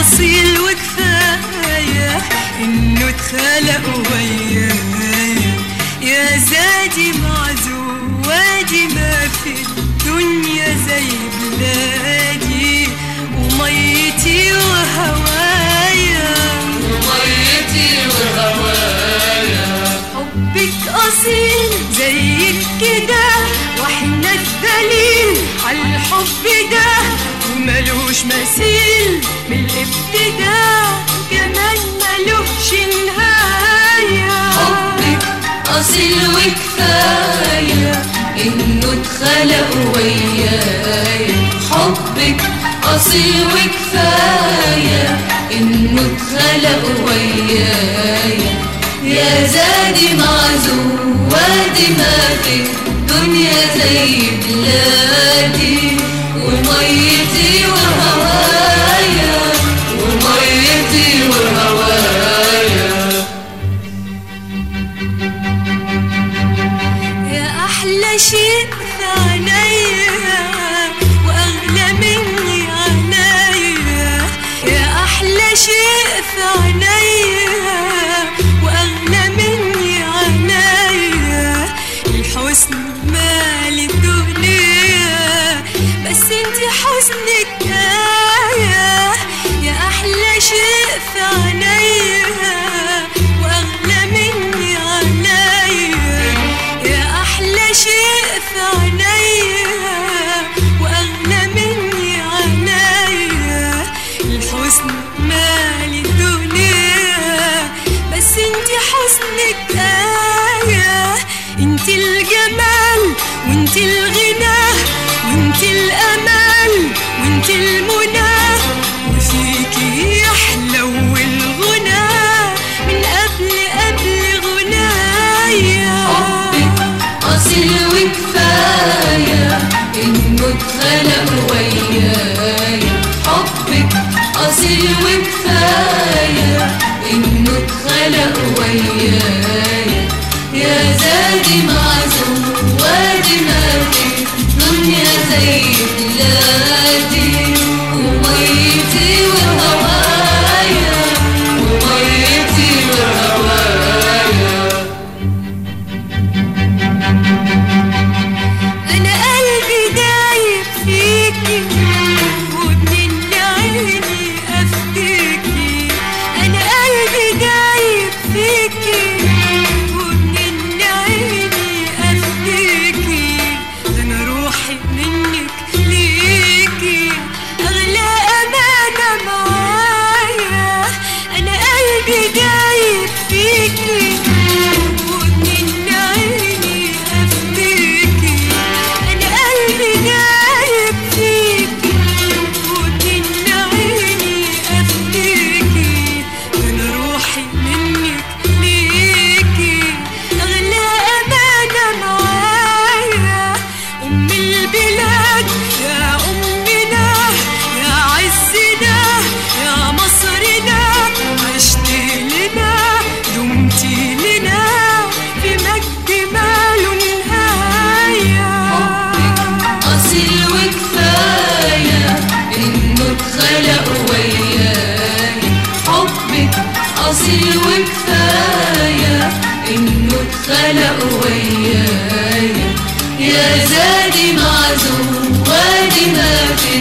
أصيل وكفاية إنه اتخلق ويايا يا زادي معزوم وادي ما في الدنيا زي بلادي وميتي وهوايا وميتي وهوايا حبك أصيل زيك كده واحنا الدليل على الحب ده وملوش مثيل من الابتداء كمان ملوش نهاية حبك أصيل وكفاية إنه اتخلق ويايا حبك أصيل وكفاية إنه اتخلق ويايا يا زادي معزوم وادي ما في الدنيا زي بلادي وميتي وهوايا وميتي وهوايا يا أحلى شيء في عينيا وأغلى مني عينيا يا أحلى شيء في عينيا وأغلى مني عينيا الحسن مال الدنيا بس انتي حسنك آية يا أحلى شيء في عينيا وأغلى مني عينيا يا أحلى شيء في عينيا وأغلى مني عينيا الحسن مال الدنيا بس انتي حسنك آية انتي الجمال وانتي الغنى وانتي الأمل وانتي المنى وفيكي يحلو الغنى من قبل قبل غنايا حبك أصيل وكفاية إنه اتخلق ويايا حبك أصيل وكفاية إنه اتخلق ويايا يا زادي معزوم وادي ما في الدنيا زي بلادي وميتي وهوايا وميتي وهوايا أنا قلبي دايب فيكي ومن عيني أفديكي أنا قلبي دايب فيكي ومن عيني أفديكي ده أنا روحي منك ليكي أغلى أمانة معايا أنا قلبي دايب فيكي ومن عيني أفديكي أنا قلبي دايب فيكي ومن عيني أفديكي أنا روحي منك ليكي أغلى أمانة معايا أم البلاد يا أمنا يا عزنا يا مصرنا عشت لنا دمتي لنا في مجد ماله نهاية حبك أصيل وكفاية إنه اتخلق وياي حبك أصيل وكفاية إنه اتخلق وياي يا زادي معزوم وادي ما في